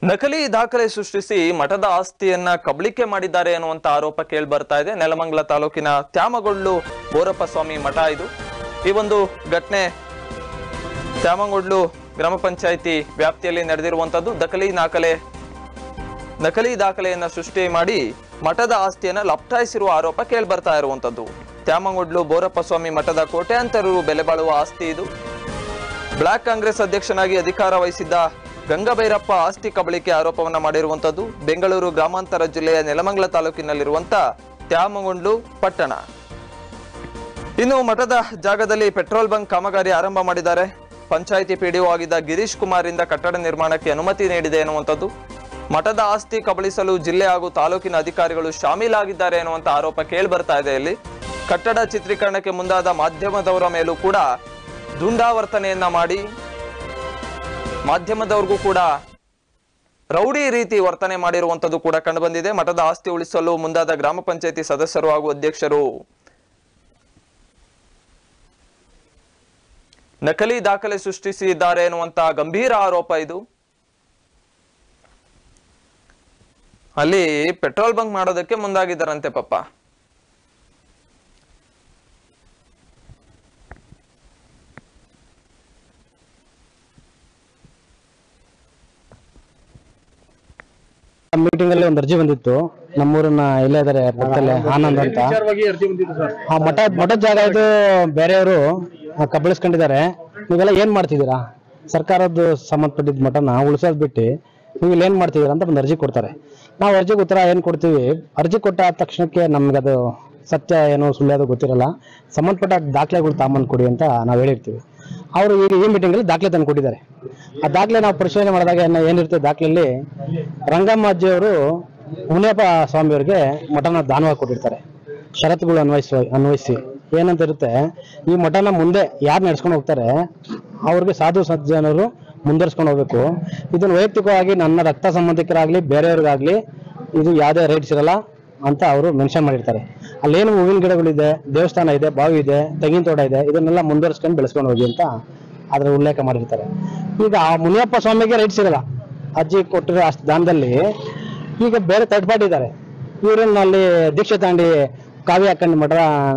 ನಕಲಿ ದಾಖಲೆ ಸೃಷ್ಟಿಸಿ ಮಠದ ಆಸ್ತಿಯನ್ನ ಕಬಳಿಕೆ ಮಾಡಿದ್ದಾರೆ ಅನ್ನುವಂತ ಆರೋಪ ಕೇಳಿ ಬರ್ತಾ ಇದೆ ನೆಲಮಂಗಲ ತಾಲೂಕಿನ ತ್ಯಾಮಗೊಳ್ಳು ಬೋರಪ್ಪ ಸ್ವಾಮಿ ಮಠ ಇದು ಈ ಒಂದು ಘಟನೆ ತ್ಯಾಮಗೊಳ್ಳು ಗ್ರಾಮ ಪಂಚಾಯಿತಿ ವ್ಯಾಪ್ತಿಯಲ್ಲಿ ನಡೆದಿರುವಂತದ್ದು ನಕಲಿ ದಾಖಲೆ ನಕಲಿ ದಾಖಲೆಯನ್ನ ಸೃಷ್ಟಿ ಮಾಡಿ ಮಠದ ಆಸ್ತಿಯನ್ನ ಲಪ್ಟಾಯಿಸಿರುವ ಆರೋಪ ಕೇಳಿ ಬರ್ತಾ ಇರುವಂತದ್ದು ತ್ಯಾಮಗೊಡ್ಲು ಬೋರಪ್ಪ ಸ್ವಾಮಿ ಮಠದ ಕೋಟ್ಯಾಂತರ ರು ಬೆಲೆ ಬಾಳುವ ಆಸ್ತಿ ಇದು ಬ್ಲಾಕ್ ಕಾಂಗ್ರೆಸ್ ಅಧ್ಯಕ್ಷನಾಗಿ ಅಧಿಕಾರ ವಹಿಸಿದ್ದ ಗಂಗಭೈರಪ್ಪ ಆಸ್ತಿ ಕಬಳಿಕೆ ಆರೋಪವನ್ನ ಮಾಡಿರುವಂತದ್ದು ಬೆಂಗಳೂರು ಗ್ರಾಮಾಂತರ ಜಿಲ್ಲೆಯ ನೆಲಮಂಗಲ ತಾಲೂಕಿನಲ್ಲಿರುವಂತ ತ್ಯಾಮಗೊಂಡ್ಲು ಪಟ್ಟಣ ಇನ್ನು ಮಠದ ಜಾಗದಲ್ಲಿ ಪೆಟ್ರೋಲ್ ಬಂಕ್ ಕಾಮಗಾರಿ ಆರಂಭ ಮಾಡಿದ್ದಾರೆ ಪಂಚಾಯಿತಿ ಪಿಡಿಒ ಆಗಿದ್ದ ಗಿರೀಶ್ ಕುಮಾರ್ ಇಂದ ಕಟ್ಟಡ ನಿರ್ಮಾಣಕ್ಕೆ ಅನುಮತಿ ನೀಡಿದೆ ಎನ್ನುವಂಥದ್ದು ಮಠದ ಆಸ್ತಿ ಕಬಳಿಸಲು ಜಿಲ್ಲೆ ಹಾಗೂ ತಾಲೂಕಿನ ಅಧಿಕಾರಿಗಳು ಶಾಮೀಲಾಗಿದ್ದಾರೆ ಎನ್ನುವಂತ ಆರೋಪ ಕೇಳಿ ಬರ್ತಾ ಇದೆ ಇಲ್ಲಿ ಕಟ್ಟಡ ಚಿತ್ರೀಕರಣಕ್ಕೆ ಮುಂದಾದ ಮಾಧ್ಯಮದವರ ಮೇಲೂ ಕೂಡ ದುಂಡಾವರ್ತನೆಯನ್ನ ಮಾಡಿ ಮಾಧ್ಯಮದವ್ರಿಗೂ ಕೂಡ ರೌಡಿ ರೀತಿ ವರ್ತನೆ ಮಾಡಿರುವಂತದ್ದು ಕೂಡ ಕಂಡುಬಂದಿದೆ ಮಠದ ಆಸ್ತಿ ಉಳಿಸಲು ಮುಂದಾದ ಗ್ರಾಮ ಪಂಚಾಯತಿ ಸದಸ್ಯರು ಹಾಗೂ ಅಧ್ಯಕ್ಷರು ನಕಲಿ ದಾಖಲೆ ಸೃಷ್ಟಿಸಿದ್ದಾರೆ ಎನ್ನುವಂತ ಗಂಭೀರ ಆರೋಪ ಇದು ಅಲ್ಲಿ ಪೆಟ್ರೋಲ್ ಬಂಕ್ ಮಾಡೋದಕ್ಕೆ ಮುಂದಾಗಿದ್ದಾರಂತೆ ಪಪ್ಪ ಮೀಟಿಂಗ್ ಅಲ್ಲಿ ಒಂದು ಅರ್ಜಿ ಬಂದಿತ್ತು ನಮ್ಮೂರನ್ನ ಇಲ್ಲೇ ಇದಾರೆ ಪಕ್ಕದಲ್ಲೇ ಆನಂದ್ ಅಂತ ವಿಚಾರವಾಗಿ ಅರ್ಜಿ ಬಂದಿತ್ತು ಸರ್ ಆ ಮಠ ಮಠದ ಜಾಗ ಇದು ಬೇರೆಯವರು ಕಬಳಿಸ್ಕೊಂಡಿದ್ದಾರೆ ನೀವೆಲ್ಲ ಏನ್ ಮಾಡ್ತಿದ್ದೀರಾ ಸರ್ಕಾರದ್ದು ಸಂಬಂಧಪಟ್ಟಿದ್ದ ಮಠನ ಉಳಿಸೋದ್ ಬಿಟ್ಟು ನೀವು ಇಲ್ಲಿ ಏನ್ ಮಾಡ್ತಿದ್ದೀರಾ ಅಂತ ಒಂದು ಅರ್ಜಿ ಕೊಡ್ತಾರೆ ನಾವು ಅರ್ಜಿಗೆ ಉತ್ತರ ಏನ್ ಕೊಡ್ತೀವಿ ಅರ್ಜಿ ಕೊಟ್ಟ ತಕ್ಷಣಕ್ಕೆ ನಮ್ಗೆ ಅದು ಸತ್ಯ ಏನು ಸುಳ್ಳು ಅದು ಗೊತ್ತಿರಲ್ಲ ಸಂಬಂಧಪಟ್ಟ ದಾಖಲೆಗಳು ತಾಂಬಂದು ಕೊಡಿ ಅಂತ ನಾವು ಹೇಳಿರ್ತೀವಿ ಅವರು ಈಗ ಈ ಮೀಟಿಂಗ್ ಅಲ್ಲಿ ದಾಖಲೆ ತಂದು ಕೊಟ್ಟಿದ್ದಾರೆ ಆ ದಾಖಲೆ ನಾವು ಪರಿಶೀಲನೆ ಮಾಡಿದಾಗ ಏನ- ಏನಿರುತ್ತೆ ದಾಖಲೆಯಲ್ಲಿ ರಂಗಮ್ಮ ಅಜ್ಜಿಯವರು ಮುನಿಯಪ್ಪ ಸ್ವಾಮಿಯವರಿಗೆ ಮಠನ ದಾನವಾಗಿ ಕೊಟ್ಟಿರ್ತಾರೆ ಷರತ್ತುಗಳು ಅನ್ವಯಿಸುವ ಅನ್ವಯಿಸಿ ಏನಂತ ಇರುತ್ತೆ ಈ ಮಠನ ಮುಂದೆ ಯಾರು ನಡ್ಸ್ಕೊಂಡು ಹೋಗ್ತಾರೆ ಅವ್ರಿಗೆ ಸಾಧು ಸಜ್ಜನರು ಮುಂದುವರ್ಸ್ಕೊಂಡು ಹೋಗ್ಬೇಕು ಇದನ್ನ ವೈಯಕ್ತಿಕವಾಗಿ ನನ್ನ ರಕ್ತ ಸಂಬಂಧಿಕರಾಗ್ಲಿ ಬೇರೆಯವ್ರಿಗಾಗ್ಲಿ ಇದು ಯಾವುದೇ ರೈಟ್ಸ್ ಇರಲ್ಲ ಅಂತ ಅವರು ಮೆನ್ಷನ್ ಮಾಡಿರ್ತಾರೆ ಅಲ್ಲೇನು ಹೂವಿನ ಗಿಡಗಳಿದೆ ದೇವಸ್ಥಾನ ಇದೆ ಬಾವಿ ಇದೆ ತೆಂಗಿನ ತೋಟ ಇದೆ ಇದನ್ನೆಲ್ಲ ಮುಂದುವರ್ಸ್ಕೊಂಡು ಬೆಳೆಸ್ಕೊಂಡು ಹೋಗಿ ಅಂತ ಅದ್ರ ಉಲ್ಲೇಖ ಮಾಡಿರ್ತಾರೆ ಈಗ ಆ ಮುನಿಯಪ್ಪ ಸ್ವಾಮಿಗೆ ರೈಟ್ಸ್ ಇರಲ್ಲ ಅಜ್ಜಿ ಕೊಟ್ಟಿರೋ ಅಷ್ಟು ದಾನದಲ್ಲಿ ಈಗ ಬೇರೆ ಥರ್ಡ್ ಪಾರ್ಟಿ ಇದ್ದಾರೆ ಇವ್ರನ್ನ ಅಲ್ಲಿ ದೀಕ್ಷೆ ತಾಂಡಿ ಕಾವಿ ಹಾಕೊಂಡು ಮಠ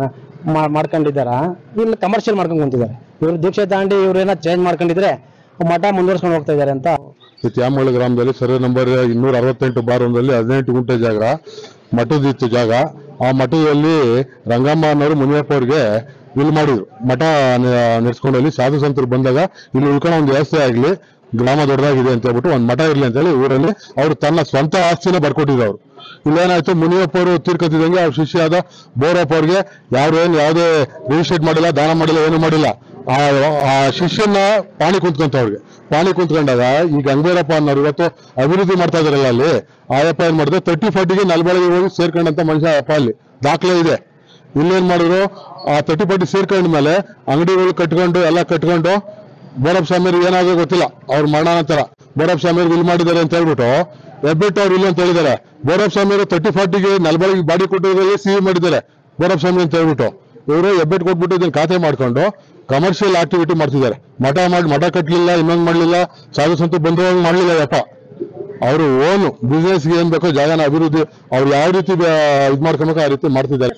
ಮಾ- ಮಾಡ್ಕೊಂಡಿದ್ದಾರ ಇಲ್ಲಿ ಕಮರ್ಷಿಯಲ್ ಮಾಡ್ಕೊಂಡು ಕುಂತಿದ್ದಾರೆ ಇವ್ರು ದೀಕ್ಷೆ ತಾಂಡಿ ಇವ್ರೇನ ಚೇಂಜ್ ಮಾಡ್ಕೊಂಡಿದ್ರೆ ಮಠ ಮುಂದುವರ್ಸ್ಕೊಂಡು ಹೋಗ್ತಾ ಇದ್ದಾರೆ ಅಂತ ಈ ತ್ಯಾಮಳ್ಳಿ ಗ್ರಾಮದಲ್ಲಿ ಸರ್ವೆ ನಂಬರ್ ಇನ್ನೂರ ಅರವತ್ತೆಂಟು ಬಾರ್ ಒಂದರಲ್ಲಿ ಹದಿನೆಂಟು ಗುಂಟೆ ಜಾಗ ಮಠದಿತ್ತು ಜಾಗ ಆ ಮಠದಲ್ಲಿ ರಂಗಮ್ಮ ಅನ್ನೋರು ಮುನಿಯಪ್ಪ ಅವ್ರಿಗೆ ವಿಲ್ ಮಾಡಿದ್ರು ಮಠ ನಡೆಸ್ಕೊಂಡು ಅಲ್ಲಿ ಸಾಧು ಸಂತರು ಬಂದಾಗ ಇಲ್ಲಿ ಉಳ್ಕೊಳ್ಳೋ ಒಂದು ವ್ಯವಸ್ಥೆ ಆಗ್ಲಿ ಗ್ರಾಮ ದೊಡ್ಡದಾಗಿದೆ ಅಂತ ಹೇಳ್ಬಿಟ್ಟು ಒಂದು ಮಠ ಇರ್ಲಿ ಅಂತ ಹೇಳಿ ಊರಲ್ಲಿ ಅವ್ರು ತನ್ನ ಸ್ವಂತ ಆಸ್ತಿನ ಬರ್ಕೊಟ್ಟಿದ್ರು ಅವ್ರು ಇಲ್ಲೇನಾಯ್ತು ಮುನಿಯಪ್ಪ ಅವರು ತೀರ್ಕೊತಿದಂಗೆ ಅವ್ರ ಶಿಷ್ಯ ಆದ ಬೋರಪ್ಪ ಅವ್ರಿಗೆ ಯಾರು ಏನು ಯಾವುದೇ ರಿಜಿಸ್ಟ್ರೇಟ್ ಮಾಡಿಲ್ಲ ದಾನ ಮಾಡಿಲ್ಲ ಏನು ಮಾಡಿಲ್ಲ ಆ ಆ ಶಿಷ್ಯನ ಪಾಣಿ ಕುಂತ್ಕೊಂತ ಅವ್ರಿಗೆ ಪಾಣಿ ಕುಂತ್ಕೊಂಡಾಗ ಈ ಗಂಗೇರಪ್ಪ ಅನ್ನೋರು ಇವತ್ತು ಅಭಿವೃದ್ಧಿ ಮಾಡ್ತಾ ಇದಾರಲ್ಲ ಅಲ್ಲಿ ಆಯಪ್ಪ ಏನ್ ಮಾಡಿದ್ರು ತರ್ಟಿ ಫಾರ್ಟಿಗೆ ನಲ್ಬಳಗೆ ಹೋಗಿ ಸೇರ್ಕೊಂಡಂತ ಮನುಷ್ಯ ಅಪ್ಪ ಅಲ್ಲಿ ದಾಖಲೆ ಇದೆ ಇಲ್ಲೇನ್ ಮಾಡಿದ್ರು ಆ ತರ್ಟಿ ಫಾರ್ಟಿ ಸೇರ್ಕೊಂಡ ಮೇಲೆ ಅಂಗಡಿಗಳು ಕಟ್ಕೊಂಡು ಎಲ್ಲ ಕಟ್ಕೊಂಡು ಬೋರಪ್ಪ ಸ್ವಾಮಿಯವ್ರಿಗೆ ಏನಾಗೋ ಗೊತ್ತಿಲ್ಲ ಅವ್ರ ಮರಣಾನಂತರ ಬೋರಪ್ಪ ಸ್ವಾಮಿಯವ್ರು ಇಲ್ಲಿ ಮಾಡಿದ್ದಾರೆ ಅಂತ ಹೇಳ್ಬಿಟ್ಟು ಹೆಬ್ಬೆಟ್ಟು ಅವ್ರು ಇಲ್ಲ ಅಂತ ಹೇಳಿದ್ದಾರೆ ಬೋರಪ್ಪ ಸ್ವಾಮಿಯವರು ತರ್ಟಿ ಫಾರ್ಟಿಗೆ ನಲ್ಬಳಗೆ ಬಾಡಿ ಕೊಟ್ಟಿರೋದ್ರಲ್ಲಿ ಸಿಹಿ ಮಾಡಿದ್ದಾರೆ ಬೋರಪ್ಪ ಸ್ವಾಮಿ ಅಂತ ಹೇಳ್ಬಿಟ್ಟು ಇವರು ಹೆಬ್ಬೆಟ್ ಕೊಟ್ಬಿಟ್ಟು ಇದನ್ನ ಖಾತೆ ಮಾಡ್ಕೊಂಡು ಕಮರ್ಷಿಯಲ್ ಆಕ್ಟಿವಿಟಿ ಮಾಡ್ತಿದ್ದಾರೆ ಮಠ ಮಾಡಿ ಮಠ ಕಟ್ಟಲಿಲ್ಲ ಇನ್ನೊಂದು ಮಾಡಲಿಲ್ಲ ಸಾಧು ಸಂತು ಬಂಧುವಾಗಿ ಮಾಡಲಿಲ್ಲ ಯಪ್ಪ ಅವರು ಓನು ಬಿಸ್ನೆಸ್ಗೆ ಏನ್ ಬೇಕೋ ಜಾಗನ ಅಭಿವೃದ್ಧಿ ಅವ್ರು ಯಾವ ರೀತಿ ಇದು ಮಾಡ್ಕೊಬೇಕೋ ಆ ರೀತಿ ಮಾಡ್ತಿದ್ದಾರೆ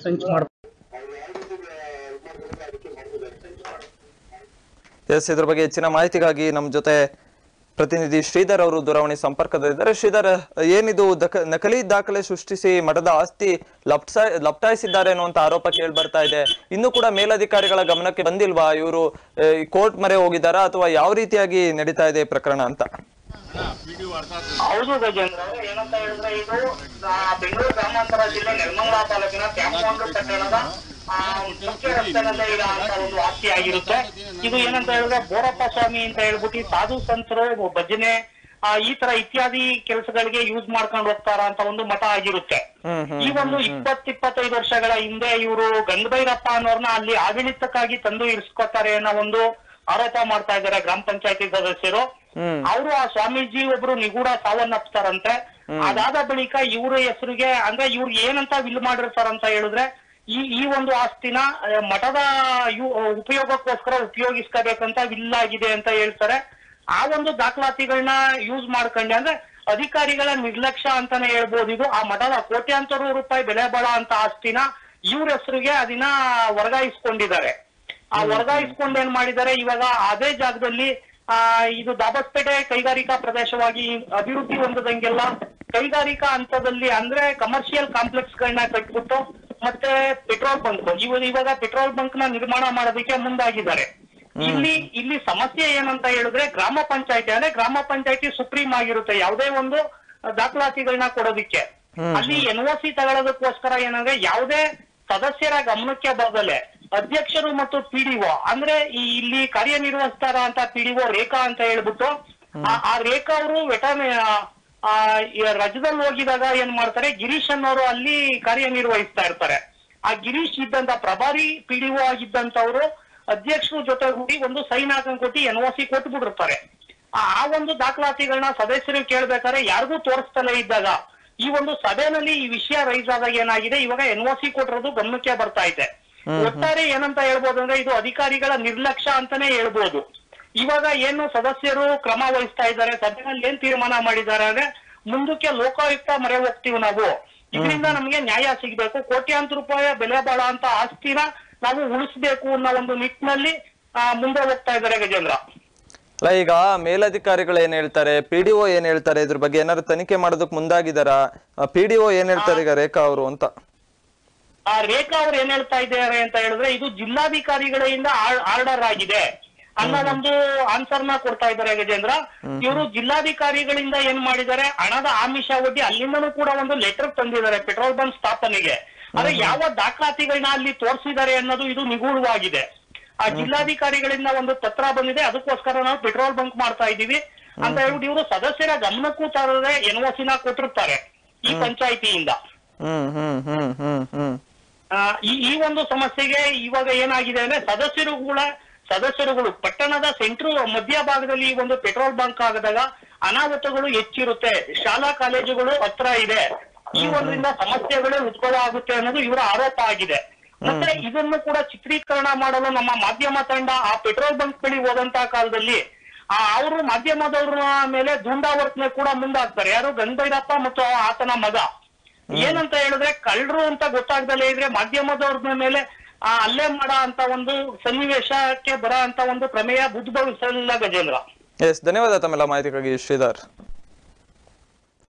ಎಸ್ ಇದ್ರ ಬಗ್ಗೆ ಹೆಚ್ಚಿನ ಮಾಹಿತಿಗಾಗಿ ನಮ್ಮ ಜೊತೆ ಪ್ರತಿನಿಧಿ ಶ್ರೀಧರ್ ಅವರು ದೂರವಾಣಿ ಸಂಪರ್ಕದಲ್ಲಿದ್ದಾರೆ ಶ್ರೀಧರ್ ಏನಿದು ದಕ- ನಕಲಿ ದಾಖಲೆ ಸೃಷ್ಟಿಸಿ ಮಠದ ಆಸ್ತಿ ಲಪ್ಸ ಲಪ್ಟಾಯಿಸಿದ್ದಾರೆ ಅನ್ನುವಂತ ಆರೋಪ ಕೇಳಿ ಬರ್ತಾ ಇದೆ ಇನ್ನು ಕೂಡ ಮೇಲಧಿಕಾರಿಗಳ ಗಮನಕ್ಕೆ ಬಂದಿಲ್ವಾ ಇವರು ಕೋರ್ಟ್ ಮೊರೆ ಹೋಗಿದ್ದಾರಾ ಅಥವಾ ಯಾವ ರೀತಿಯಾಗಿ ನಡೀತಾ ಇದೆ ಈ ಪ್ರಕರಣ ಅಂತ ಹೌದು ಗಜೇಂದ್ರ ಏನಂತ ಹೇಳಿದ್ರೆ ಇದು ಆ, ಬೆಂಗಳೂರು ಗ್ರಾಮಾಂತರ ಜಿಲ್ಲೆ ನೆಲಮಂಗಲ ತಾಲೂಕಿನ ತ್ಯಾಮಗೊಂಡು ಪಟ್ಟಣದ ಆ, ಮುಖ್ಯ ರಸ್ತೆನಲ್ಲೇ ಇರುವಂತ ಒಂದು ಆಸ್ತಿ ಆಗಿರುತ್ತೆ ಇದು ಏನಂತ ಹೇಳಿದ್ರೆ ಬೋರಪ್ಪ ಸ್ವಾಮಿ ಅಂತ ಹೇಳ್ಬಿಟ್ಟು ಸಾಧು ಸಂತರು ಭಜನೆ ಆ, ಈ ತರ ಇತ್ಯಾದಿ ಕೆಲಸಗಳಿಗೆ ಯೂಸ್ ಮಾಡ್ಕೊಂಡು ಹೋಗ್ತಾರ ಅಂತ ಒಂದು ಮಠ ಆಗಿರುತ್ತೆ ಹ್ಮ್ ಹ್ಮ್ ಈ ಒಂದು ಇಪ್ಪತ್ ಇಪ್ಪತ್ತೈದು ವರ್ಷಗಳ ಹಿಂದೆ ಇವರು ಗಂಗಭೈರಪ್ಪ ಅನ್ನೋರ್ನ ಅಲ್ಲಿ ಆಡಳಿತಕ್ಕಾಗಿ ತಂದು ಇರಿಸ್ಕೊತಾರೆ ಅನ್ನೋ ಒಂದು ಆರೋಪ ಮಾಡ್ತಾ ಇದ್ದಾರೆ ಗ್ರಾಮ ಪಂಚಾಯತಿ ಸದಸ್ಯರು ಹ್ಮ್ ಅವರು ಆ ಸ್ವಾಮೀಜಿ ಒಬ್ರು ನಿಗೂಢ ಸಾವನ್ನಪ್ತಾರಂತೆ ಅದಾದ ಬಳಿಕ ಇವ್ರ ಹೆಸರಿಗೆ ಅಂದ್ರೆ ಇವ್ರಿಗೆ ಏನಂತ ವಿಲ್ ಮಾಡಿರ್ತಾರಂತ ಹೇಳಿದ್ರೆ ಈ ಈ ಒಂದು ಆಸ್ತಿನ ಆ, ಮಠದ ಯು- ಉಪಯೋಗಕ್ಕೋಸ್ಕರ ಉಪಯೋಗಿಸ್ಕೋಬೇಕಂತ ವಿಲ್ ಆಗಿದೆ ಅಂತ ಹೇಳ್ತಾರೆ ಆ ಒಂದು ದಾಖಲಾತಿಗಳನ್ನ ಯೂಸ್ ಮಾಡ್ಕೊಂಡೆ ಅಂದ್ರೆ ಅಧಿಕಾರಿಗಳ ನಿರ್ಲಕ್ಷ್ಯ ಅಂತಾನೆ ಹೇಳ್ಬೋದು ಇದು ಆ ಮಠದ ಕೋಟ್ಯಾಂತರ ರೂಪಾಯಿ ಬೆಲೆ ಬಾಳೋ ಅಂತ ಆಸ್ತಿನ ಇವ್ರ ಹೆಸರಿಗೆ ಅದನ್ನ ವರ್ಗಾಯಿಸ್ಕೊಂಡಿದ್ದಾರೆ ಆ ವರ್ಗಾಯಿಸ್ಕೊಂಡು ಏನ್ ಮಾಡಿದ್ದಾರೆ ಇವಾಗ ಅದೇ ಜಾಗದಲ್ಲಿ ಆ ಇದು ದಾಬಸ್ಪೇಟೆ ಕೈಗಾರಿಕಾ ಪ್ರದೇಶವಾಗಿ ಅಭಿವೃದ್ಧಿ ಹೊಂದದಂಗೆಲ್ಲ ಕೈಗಾರಿಕಾ ಹಂತದಲ್ಲಿ ಅಂದ್ರೆ ಕಮರ್ಷಿಯಲ್ ಕಾಂಪ್ಲೆಕ್ಸ್ ಗಳನ್ನ ಕಟ್ಬಿಟ್ಟು ಮತ್ತೆ ಪೆಟ್ರೋಲ್ ಬಂಕ್ ಇವ ಇವಾಗ ಪೆಟ್ರೋಲ್ ಬಂಕ್ ನ ನಿರ್ಮಾಣ ಮಾಡೋದಕ್ಕೆ ಮುಂದಾಗಿದ್ದಾರೆ ಇಲ್ಲಿ ಇಲ್ಲಿ ಸಮಸ್ಯೆ ಏನಂತ ಹೇಳಿದ್ರೆ ಗ್ರಾಮ ಪಂಚಾಯತಿ ಅಂದ್ರೆ ಗ್ರಾಮ ಪಂಚಾಯತಿ ಸುಪ್ರೀಂ ಆಗಿರುತ್ತೆ ಯಾವುದೇ ಒಂದು ದಾಖಲಾತಿಗಳನ್ನ ಕೊಡೋದಿಕ್ಕೆ ಅಲ್ಲಿ ಎನ್ ಒ ಸಿ ತಗೊಳ್ಳೋದಕ್ಕೋಸ್ಕರ ಏನಂದ್ರೆ ಯಾವುದೇ ಸದಸ್ಯರ ಗಮನಕ್ಕೆ ಬರದಲೆ ಅಧ್ಯಕ್ಷರು ಮತ್ತು ಪಿಡಿಒ ಅಂದ್ರೆ ಈ ಇಲ್ಲಿ ಕಾರ್ಯನಿರ್ವಹಿಸ್ತಾರ ಅಂತ ಪಿಡಿಒ ರೇಖಾ ಅಂತ ಹೇಳ್ಬಿಟ್ಟು ಆ- ಆ ರೇಖಾ ಅವರು ವೆಟರ್ನ ಆ ಈ ರಜದಲ್ಲಿ ಹೋಗಿದಾಗ ಏನ್ ಮಾಡ್ತಾರೆ ಗಿರೀಶ್ ಅನ್ನೋರು ಅಲ್ಲಿ ಕಾರ್ಯನಿರ್ವಹಿಸ್ತಾ ಇರ್ತಾರೆ ಆ ಗಿರೀಶ್ ಇದ್ದಂತ ಪ್ರಭಾರಿ ಪಿಡಿಒ ಆಗಿದ್ದಂತವ್ರು ಅಧ್ಯಕ್ಷರ ಜೊತೆಗೂಡಿ ಒಂದು ಸೈನ್ ಹಾಕೊಂಡ್ ಕೊಟ್ಟು ಎನ್ ಒ ಸಿ ಕೊಟ್ಬಿಟ್ಟಿರ್ತಾರೆ ಆ ಆ ಒಂದು ದಾಖಲಾತಿಗಳನ್ನ ಸದಸ್ಯರು ಕೇಳ್ಬೇಕಾದ್ರೆ ಯಾರಿಗೂ ತೋರಿಸ್ತಲೇ ಇದ್ದಾಗ ಈ ಒಂದು ಸಭೆನಲ್ಲಿ ಈ ವಿಷಯ ರೈಸ್ ಆದಾಗ ಏನಾಗಿದೆ ಇವಾಗ ಎನ್ ಒ ಸಿ ಕೊಟ್ಟಿರೋದು ಗಮನಕ್ಕೆ ಬರ್ತಾ ಇದೆ ಒಟ್ಟಾರೆ ಏನಂತ ಹೇಳ್ಬೋದು ಅಂದ್ರೆ ಇದು ಅಧಿಕಾರಿಗಳ ನಿರ್ಲಕ್ಷ್ಯ ಅಂತಾನೆ ಹೇಳ್ಬೋದು ಇವಾಗ ಏನು ಸದಸ್ಯರು ಕ್ರಮ ವಹಿಸ್ತಾ ಇದ್ದಾರೆ ಸಭೆಯಲ್ಲಿ ಏನ್ ತೀರ್ಮಾನ ಮಾಡಿದ್ದಾರೆ ಅಂದ್ರೆ ಮುಂದಕ್ಕೆ ಲೋಕಾಯುಕ್ತ ಮೊರೆ ಹೋಗ್ತೀವಿ ನಾವು ಇದರಿಂದ ನಮ್ಗೆ ನ್ಯಾಯ ಸಿಗ್ಬೇಕು ಕೋಟ್ಯಾಂತರ ರೂಪಾಯಿ ಬೆಲೆ ಬಾಳೋ ಅಂತ ಆಸ್ತಿನ ನಾವು ಉಳಿಸ್ಬೇಕು ಅನ್ನೋ ಒಂದು ನಿಟ್ಟಿನಲ್ಲಿ ಆ, ಮುಂದೆ ಹೋಗ್ತಾ ಇದ್ದಾರೆ ಗಜೇಂದ್ರ ಅಲ್ಲ ಈಗ ಮೇಲಧಿಕಾರಿಗಳು ಏನ್ ಹೇಳ್ತಾರೆ ಪಿ ಡಿ ಒ ಏನ್ ಹೇಳ್ತಾರೆ ಇದ್ರ ಬಗ್ಗೆ ಏನಾದ್ರು ತನಿಖೆ ಮಾಡೋದಕ್ ಮುಂದಾಗಿದಾರ ಪಿ ಡಿ ಒ ಏನ್ ಹೇಳ್ತಾರೆ ಈಗ ರೇಖಾ ಅವರು ಅಂತ ಆ ರೇಖಾ ಅವ್ರು ಏನ್ ಹೇಳ್ತಾ ಇದ್ದಾರೆ ಅಂತ ಹೇಳಿದ್ರೆ ಇದು ಜಿಲ್ಲಾಧಿಕಾರಿಗಳಿಂದ ಆರ್ಡರ್ ಆಗಿದೆ ಅನ್ನೋ ಒಂದು ಆನ್ಸರ್ ನ ಕೊಡ್ತಾ ಇದ್ದಾರೆ ಗಜೇಂದ್ರ ಇವರು ಜಿಲ್ಲಾಧಿಕಾರಿಗಳಿಂದ ಏನ್ ಮಾಡಿದ್ದಾರೆ ಹಣದ ಆಮಿಷ ಒಡ್ಡಿ ಅಲ್ಲಿಂದನೂ ಕೂಡ ಒಂದು ಲೆಟರ್ ತಂದಿದ್ದಾರೆ ಪೆಟ್ರೋಲ್ ಬಂಕ್ ಸ್ಥಾಪನೆಗೆ ಆದ್ರೆ ಯಾವ ದಾಖಲಾತಿಗಳನ್ನ ಅಲ್ಲಿ ತೋರಿಸಿದ್ದಾರೆ ಅನ್ನೋದು ಇದು ನಿಗೂಢವಾಗಿದೆ ಆ ಜಿಲ್ಲಾಧಿಕಾರಿಗಳಿಂದ ಒಂದು ಪತ್ರ ಬಂದಿದೆ ಅದಕ್ಕೋಸ್ಕರ ನಾವು ಪೆಟ್ರೋಲ್ ಬಂಕ್ ಮಾಡ್ತಾ ಇದೀವಿ ಅಂತ ಹೇಳ್ಬಿಟ್ಟು ಇವರು ಸದಸ್ಯರ ಗಮನಕ್ಕೂ ತರದೆ ಎನ್ ಒ ಸಿನ ಕೊಟ್ಟಿರ್ತಾರೆ ಈ ಪಂಚಾಯಿತಿಯಿಂದ ಹ್ಮ್ ಹ್ಮ್ ಹ್ಮ್ ಹ್ಮ್ ಹ್ಮ್ ಆ, ಈ ಈ ಒಂದು ಸಮಸ್ಯೆಗೆ ಇವಾಗ ಏನಾಗಿದೆ ಅಂದ್ರೆ ಸದಸ್ಯರುಗಳ ಸದಸ್ಯರುಗಳು ಪಟ್ಟಣದ ಸೆಂಟ್ರು ಮಧ್ಯಭಾಗದಲ್ಲಿ ಈ ಒಂದು ಪೆಟ್ರೋಲ್ ಬಂಕ್ ಆಗದಾಗ ಅನಾಹುತಗಳು ಹೆಚ್ಚಿರುತ್ತೆ ಶಾಲಾ ಕಾಲೇಜುಗಳು ಹತ್ರ ಇದೆ ಈ ಒಂದರಿಂದ ಸಮಸ್ಯೆಗಳು ಉದ್ಭವ ಆಗುತ್ತೆ ಅನ್ನೋದು ಇವರ ಆರೋಪ ಆಗಿದೆ ಮತ್ತೆ ಇದನ್ನು ಕೂಡ ಚಿತ್ರೀಕರಣ ಮಾಡಲು ನಮ್ಮ ಮಾಧ್ಯಮ ತಂಡ ಆ ಪೆಟ್ರೋಲ್ ಬಂಕ್ ಬಳಿ ಹೋದಂತ ಕಾಲದಲ್ಲಿ ಆ ಅವರು ಮಾಧ್ಯಮದವ್ರ ಮೇಲೆ ದುಂಡಾವರ್ತನೆ ಕೂಡ ಮುಂದಾಗ್ತಾರೆ ಯಾರು ಗಂಗೈರಪ್ಪ ಮತ್ತು ಆತನ ಮಗ ಏನಂತ ಹೇಳಿದ್ರೆ ಕಳ್ಳರು ಅಂತ ಗೊತ್ತಾಗ್ದಲೇ ಇದ್ರೆ ಮಾಧ್ಯಮದವ್ರ ಮೇಲೆ ಆ ಹಲ್ಲೆ ಮಾಡೋ ಅಂತ ಒಂದು ಸನ್ನಿವೇಶಕ್ಕೆ ಬರೋ ಅಂತ ಒಂದು ಪ್ರಮೇಯ ಉದ್ಭವಿಸಲಿಲ್ಲ ಗಜೇಂದ್ರ ಎಸ್ ಧನ್ಯವಾದ ತಮ್ಮೆಲ್ಲ ಮಾಹಿತಿಗಾಗಿ ಶ್ರೀಧರ್